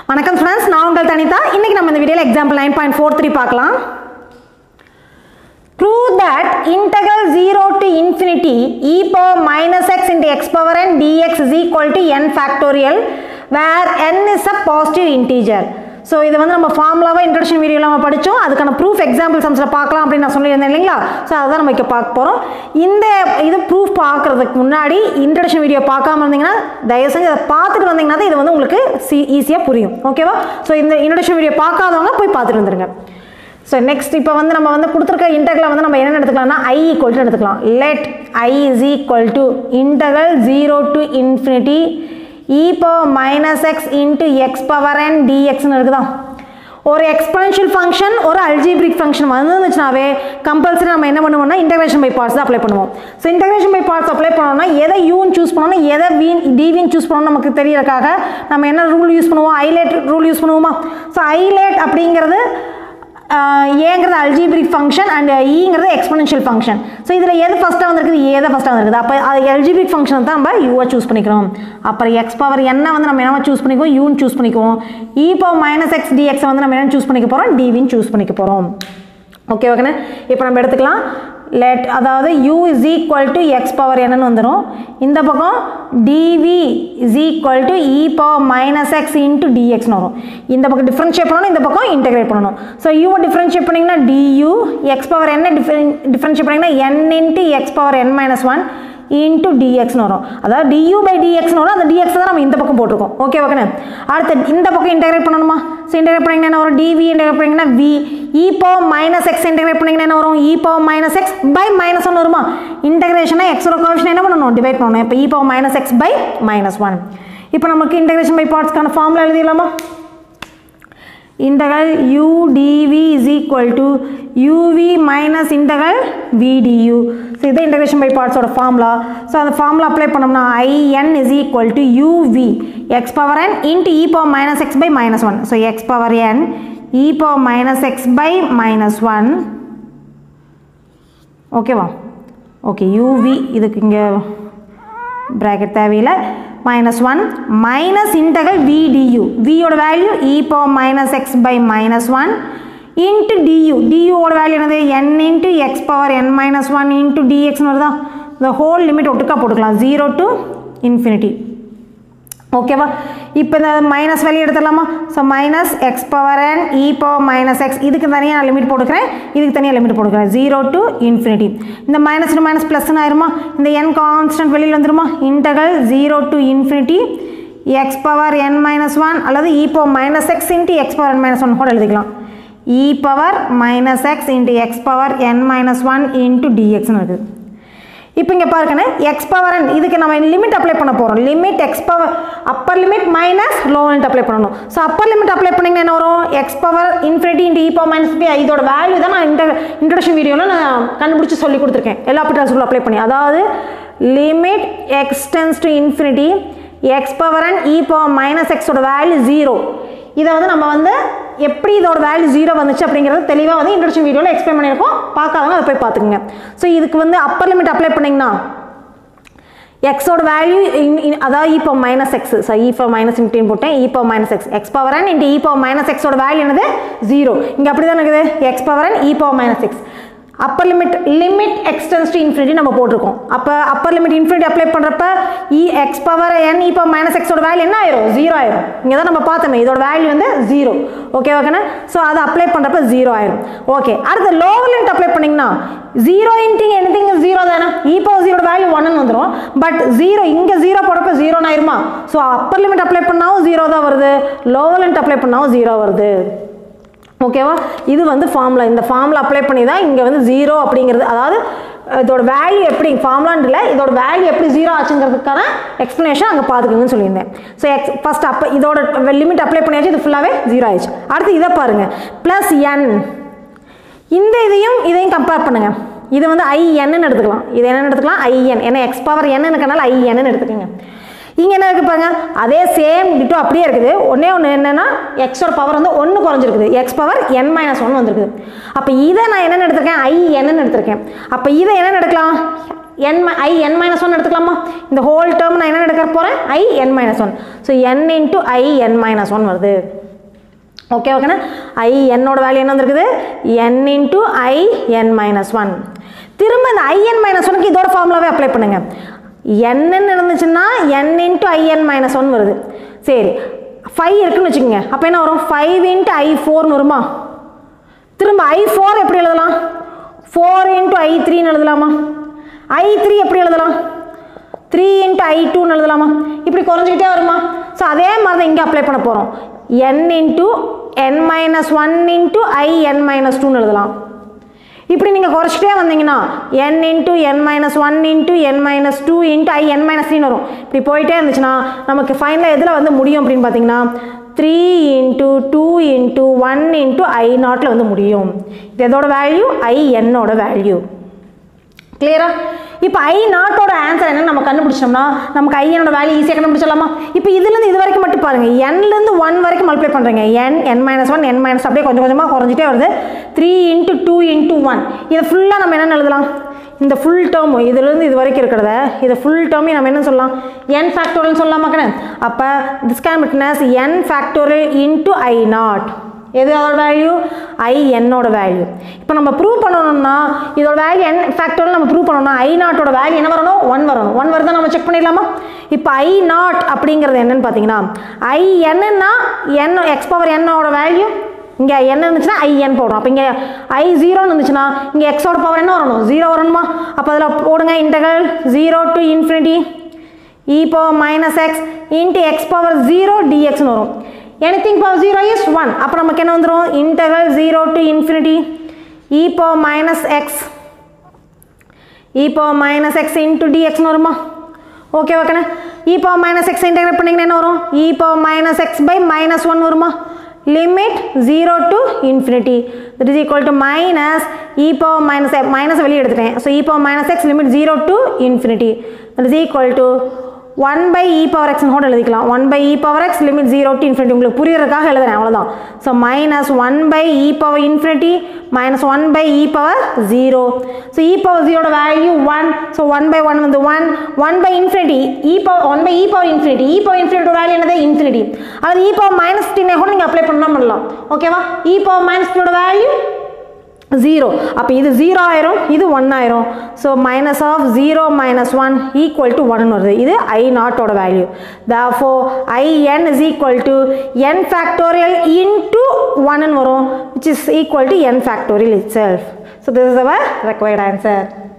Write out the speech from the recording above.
வணக்கம் ஸ்டூடெண்ட்ஸ் நான் உங்கள் தனிதா இன்னைக்கு நம்ம இந்த வீடியோவில் example nine point four three பார்க்கலாம் Prove that integral 0 to infinity e power minus x into x power n dx is equal to n factorial where n is a positive integer. So இது வந்து நம்ம ஃபார்முலாவாக introduction வீடியோவில் நம்ம படித்தோம் அதுக்கான proof example சம்ஸில் பார்க்கலாம் அப்படின்னு நான் சொல்லியிருந்தேன் இல்லைங்களா ஸோ அதுதான் நம்ம இப்போ பார்க்க போகிறோம் இந்த இது ப்ரூஃப் பார்க்குறதுக்கு முன்னாடி இன்ட்ரடக்ஷன் வீடியோ பார்க்காம இருந்தீங்கன்னா தயவு செஞ்சு அதை பார்த்துட்டு வந்தீங்கன்னா தான் இது வந்து உங்களுக்கு சி ஈஸியாக புரியும் ஓகேவா ஸோ இந்த இன்ட்ரடக்ஷன் வீடியோ பார்க்காதவங்க போய் பார்த்துட்டு வந்துருங்க ஸோ நெக்ஸ்ட் இப்போ வந்து நம்ம வந்து கொடுத்துருக்க இன்டர்கலை வந்து நம்ம என்ன எடுத்துக்கலாம்னா ஐ ஈக்குவல் டு எடுத்துக்கலாம் let I is equal to integral zero to infinity e power minus x into x power n டிஎக்ஸ்னு இருக்குதா ஒரு எக்ஸ்பென்ஷியல் ஃபங்க்ஷன் ஒரு அல்ஜிப்ரிக் ஃபங்க்ஷன் வந்துச்சுனாவே கம்பல்சரி நம்ம என்ன பண்ணுவோம்னா இன்டகிரேஷன் பை பார்ட்ஸ் தான் அப்ளை பண்ணுவோம் so integration by parts apply பண்ணோம்னா எதை யூன்னு சூஸ் பண்ணணும் எதை வீன் டிவின்னு சூஸ் பண்ணணும் நமக்கு தெரியறதுக்காக நம்ம என்ன ரூல் யூஸ் பண்ணுவோம் ஐலேட் ரூல் யூஸ் பண்ணுவோமா ஸோ ஐலேட் அப்படிங்கிறது ஏங்கிறது அல்ஜிபிரிக் ஃபங்க்ஷன் அண்ட் ஈங்கிறது எக்ஸ்பனன்ஷியல் ஃபங்க்ஷன் ஸோ இதில் எது ஃபஸ்ட்டாக வந்திருக்குது ஏ தான் ஃபஸ்ட்டாக வந்திருக்குது அப்போ அது அல்ஜிபிரிக் ஃபங்க்ஷன் தான் நம்ம யூவை சூஸ் பண்ணிக்கிறோம் அப்புறம் எக்ஸ் பவர் என்ன வந்து நம்ம என்ன சூஸ் பண்ணிக்குவோம் யூன்னு சூஸ் பண்ணிக்குவோம் இ பவர் மைனஸ் எக்ஸ் டிஎக்ஸை வந்து நம்ம என்ன சூஸ் பண்ணிக்க போகிறோம் டிவின்னு சூஸ் பண்ணிக்க போகிறோம் ஓகே ஓகேண்ணே இப்போ நம்ம எடுத்துக்கலாம் லெட் அதாவது u is equal to x power என்னன்னு வந்துடும் இந்த பக்கம் dv is equal to e power minus x into டிஎக்ஸ்னு வரும் இந்த பக்கம் டிஃப்ரென்ஷியேட் பண்ணணும் இந்த பக்கம் இன்டெகிரேட் பண்ணணும் ஸோ யூவை டிஃப்ரென்ஷியேட் பண்ணிங்கன்னா du எக்ஸ் பவர் என்ன டிஃபரென் டிஃப்ரென்ஷியேட் பண்ணிங்கன்னா n into x power n minus one into டிஎக்ஸ்னு வரும் அதாவது டியூ பை டிஎக்ஸ்னு வரும் அந்த டிஎக்ஸ் தான் நம்ம இந்த பக்கம் போட்டிருக்கோம் ஓகே ஓகேண்ணே அடுத்து இந்த பக்கம் இன்டெகிரேட் பண்ணணுமா ஸோ இன்டெகிரேட் பண்ணிங்கன்னா என்ன வரும் டிவி இன்டெகிரேட் பண்ணிங்கன்னா v e power minus x integrate பண்ணிங்கன்னா என்ன வரும் e power minus x by minus one வருமா இன்டெகிரேஷனாக எக்ஸோட கோஷன் என்ன பண்ணணும் டிவைட் பண்ணணும் இப்போ e power minus x by minus one இப்போ நமக்கு இன்டெகிரேஷன் பை பார்ட்ஸ்க்கான ஃபார்முலா எழுதிடலாமா integral u dv is equal to uv minus integral v du so இது இன்டகிரேஷன் பை பார்ட்ஸோட ஃபார்முலா ஸோ அந்த ஃபார்முலா அப்ளை பண்ணோம்னா in is equal to uv x power n into e power minus x by minus one so x power n e power minus x by minus one ஓகேவா okay uv இதுக்கு இங்கே bracket தேவையில்லை minus one minus integral v du வியோட value e power minus x by minus one into du டியூவோட value என்னது n into x power n minus one into டிஎக்ஸ்னு வருதா இந்த ஹோல் லிமிட் ஒட்டுக்கா போட்டுக்கலாம் ஜீரோ டு இன்ஃபினிட்டி ஓகேவா இப்போ இந்த மைனஸ் வெளியே எடுத்துடலாமா so minus x power n e power minus x இதுக்கு தனியாக நான் லிமிட் போட்டுக்கிறேன் இதுக்கு தனியாக லிமிட் போட்டுக்கிறேன் ஜீரோ டு இன்ஃபினிட்டி இந்த மைனஸ் டு மைனஸ் ப்ளஸ்னு ஆயிருமா இந்த என் கான்ஸ்டன்ட் வெளியில் வந்துருமா integral zero to infinity x power n minus one அல்லது e power minus x into x power n minus one கூட எழுதிக்கலாம் e power minus x into x power n minus one into டிஎக்ஸ்னு இருக்குது இப்போ இங்கே பாருங்கண்ணே X power என் இதுக்கு நம்ம limit apply பண்ண போகிறோம் limit x power upper limit minus low limit apply பண்ணணும் ஸோ அப்பர் லிமிட் அப்ளை பண்ணிங்கன்னா என்ன வரும் x power infinity into e power minus p இதோட வேல்யூ தான் நான் இந்த இன்ட்ரடக்ஷன் வீடியோவில் நான் கண்டுபிடிச்சி சொல்லி கொடுத்துருக்கேன் எல்லா பிட்டாஸ் ரூல் அப்ளை பண்ணி அதாவது limit x tends to infinity x power and e power minus எக்ஸோட வேல்யூ ஜீரோ இதை வந்து நம்ம வந்து எப்படி இதோட வேல்யூ ஜீரோ வந்துச்சு அப்படிங்கிறது தெளிவாக வந்து இன்ட்ரடக்ஷன் வீடியோவில் எக்ஸ்பிளைன் பண்ணியிருக்கோம் பார்க்காதவங்க அதை போய் பார்த்துக்குங்க ஸோ இதுக்கு வந்து அப்பர் லிமிட் அப்ளை பண்ணிங்கன்னா எக்ஸோட வேல்யூ அதாவது இப்போ minus x so e power minus இன்டின் போட்டேன் e power minus x x power and into e power minus எக்ஸோட வேல்யூ என்னது ஜீரோ இங்கே அப்படி தான் இருக்குது x power and e power minus x upper limit limit x tends to infinity நம்ம போட்டிருக்கோம் அப்போ அப்பர் லிமிட் இன்ஃபினிட்டி அப்ளை பண்ணுறப்ப இ எக்ஸ் பவர் என் இப்போ மைனஸ் எக்ஸோட வேல்யூ என்ன ஆயிரும் ஜீரோ ஆயிரும் இங்கே தான் நம்ம பார்த்தோமே இதோட வேல்யூ வந்து ஜீரோ ஓகே ஓகேண்ணா ஸோ அதை அப்ளை பண்ணுறப்ப ஜீரோ ஆயிரும் ஓகே அடுத்து லோவர் லிமிட் அப்ளை பண்ணிங்கன்னா ஜீரோ இன்ட்டிங் எனிதிங் ஜீரோ தானே இப்போ ஜீரோட வேல்யூ ஒன்னு வந்துடும் பட் ஜீரோ இங்கே ஜீரோ போடுறப்ப ஜீரோன்னு ஆயிருமா ஸோ அப்பர் லிமிட் அப்ளை பண்ணாவும் ஜீரோ தான் வருது லோவர் லிமிட் அப்ளை பண்ணாவும் ஜீரோ வருது ஓகேவா இது வந்து ஃபார்முலா இந்த ஃபார்முலா அப்ளை பண்ணி தான் இங்கே வந்து ஜீரோ அப்படிங்கிறது அதாவது இதோட வேல்யூ எப்படி ஃபார்முலான் இல்லை இதோட வேல்யூ எப்படி ஜீரோ ஆச்சுங்கிறதுக்கான எக்ஸ்ப்ளனேஷன் அங்கே பார்த்துக்கோங்கன்னு சொல்லியிருந்தேன் ஸோ எக்ஸ் ஃபஸ்ட் அப்போ இதோட லிமிட் அப்ளை பண்ணியாச்சு இது ஃபுல்லாகவே ஜீரோ ஆயிடுச்சு அடுத்து இதை பாருங்கள் ப்ளஸ் என் இந்த இதையும் இதையும் கம்பேர் பண்ணுங்கள் இது வந்து ஐஎன்னு எடுத்துக்கலாம் இது என்னென்னு எடுத்துக்கலாம் ஐஎன் ஏன்னா எக்ஸ் பவர் என்னு இருக்கனால ஐஎன்னு எடுத்துக்கோங்க இங்கே என்ன இருக்குது பாருங்க அதே சேம் டிட்டோ அப்படியே இருக்குது ஒன்றே ஒன்று என்னென்னா எக்ஸோட பவர் வந்து ஒன்று குறைஞ்சிருக்குது x power n minus one வந்திருக்குது அப்போ இதை நான் என்னென்னு எடுத்திருக்கேன் ஐ என்னன்னு எடுத்திருக்கேன் அப்போ இதை என்னென்னு எடுக்கலாம் என் ஐ என் மைனஸ் ஒன் எடுத்துக்கலாமா இந்த ஹோல் டேர்ம் நான் என்ன எடுக்க போகிறேன் I n minus one so n into I n minus one வருது ஓகே ஓகேண்ணா ஐ என்னோட வேல்யூ என்ன வந்திருக்குது n into I n minus one திரும்ப இந்த ஐஎன் மைனஸ் ஒனுக்கு இதோட ஃபார்முலாவே அப்ளை பண்ணுங்க என்னன்னு இருந்துச்சுன்னா n into I n minus one வருது சரி ஃபைவ் இருக்குன்னு வச்சுக்கோங்க அப்போ என்ன வரும் ஃபைவ் இன்ட்டு ஐ ஃபோர்னு வருமா திரும்ப ஐ ஃபோர் எப்படி எழுதலாம் ஃபோர் இன்ட்டு ஐ த்ரீன்னு எழுதலாமா ஐ த்ரீ எப்படி எழுதலாம் த்ரீ இன்ட்டு ஐ டூன்னு எழுதலாமா இப்படி குறைஞ்சிக்கிட்டே வருமா ஸோ அதே மாதிரி தான் இங்கே அப்ளை பண்ண போகிறோம் n into n minus one into I n minus டூன்னு எழுதலாம் இப்படி நீங்கள் குறைச்சிட்டே வந்தீங்கன்னா n into n minus one into n minus two into I n minus த்ரீன்னு வரும் இப்படி போயிட்டே இருந்துச்சுன்னா நமக்கு ஃபைனலாக எதில் வந்து முடியும் அப்படின்னு பார்த்தீங்கன்னா three into two into one into I நாட்டில் வந்து முடியும் இது எதோட வேல்யூ ஐ என்னோட வேல்யூ கிளியரா இப்போ ஐ நாட்டோட ஆன்சர் என்னன்னு நம்ம கண்டுபிடிச்சோம்னா நமக்கு ஐயனோட வேல்யூ ஈஸியாக கண்டுபிடிச்சிடலாமா இப்போ இதுலேருந்து இது வரைக்கும் மட்டும் பாருங்க என்லேருந்து ஒன் வரைக்கும் மல்டிப்ளை பண்ணுறீங்க n n minus one n minus அப்படியே கொஞ்சம் கொஞ்சமாக குறைஞ்சிட்டே வருது three into two into one இதை ஃபுல்லாக நம்ம என்னென்னு எழுதலாம் இந்த ஃபுல் டேர்ம் இதுலேருந்து இது வரைக்கும் இருக்கிறத இதை ஃபுல் டேர்மையும் நம்ம என்ன சொல்லலாம் என் ஃபேக்டோரியல்னு சொல்லலாமா கண்ணு அப்போ this can written as n factorial into I naught எது அதோட வேல்யூ ஐ என்னோட வேல்யூ இப்போ நம்ம ப்ரூவ் பண்ணணும்னா இதோட வேல்யூ என் ஃபேக்டோரியல் நம்ம ப்ரூவ் பண்ணணும்னா ஐ நாட்டோட வேல்யூ என்ன வரணும் ஒன் வரணும் ஒன் வருதா நம்ம செக் பண்ணிடலாமா இப்போ ஐ நாட் அப்படிங்கிறது என்னன்னு பார்த்தீங்கன்னா ஐ என்னன்னா என் எக்ஸ் பவர் என்னோட வேல்யூ இங்கே என்ன இருந்துச்சுன்னா ஐ என் போடுறோம் அப்போ இங்கே ஐ ஜீரோன்னு இருந்துச்சுன்னா இங்கே எக்ஸோட பவர் என்ன வரணும் ஜீரோ வரணுமா அப்போ அதில் போடுங்க integral zero to infinity e power minus x into x power zero டிஎக்ஸ்னு வரும் anything power zero is one அப்போ நமக்கு என்ன வந்துடும் integral zero to infinity e power minus x e power minus x into டிஎக்ஸ்னு வருமா ஓகே ஓகேண்ணே e power minus x integrate பண்ணிங்கன்னா என்ன வரும் e power minus x by minus one வருமா limit zero to infinity it is equal to minus E power minus minus வெளியே எடுத்துட்டேன் so e power minus x limit zero to infinity it is equal to one by e power எக்ஸ்னு கூட எழுதிக்கலாம் one by e power x limit zero to infinity உங்களுக்கு புரியறதுக்காக எழுதுறேன் அவ்வளோதான் so minus one by e power infinity minus one by e power zero so e power ஜீரோட value one so one by one வந்து one one by infinity e power one by e power infinity e power இன்ஃபினிட்டோட value என்னது infinity அது e power minus டீனை கூட நீங்கள் apply பண்ணால் பண்ணலாம் ஓகேவா இ பவர் மைனஸ் டீனோட வேல்யூ ஜீரோ அப்போ இது ஜீரோ ஆயிரும் இது ஒன் ஆயிரும் so minus of zero minus one equal to one வருது இது ஐ நாட்டோட value though I n is equal to n factorial into ஒன்னு வரும் which is equal to n factorial itself so this is our required answer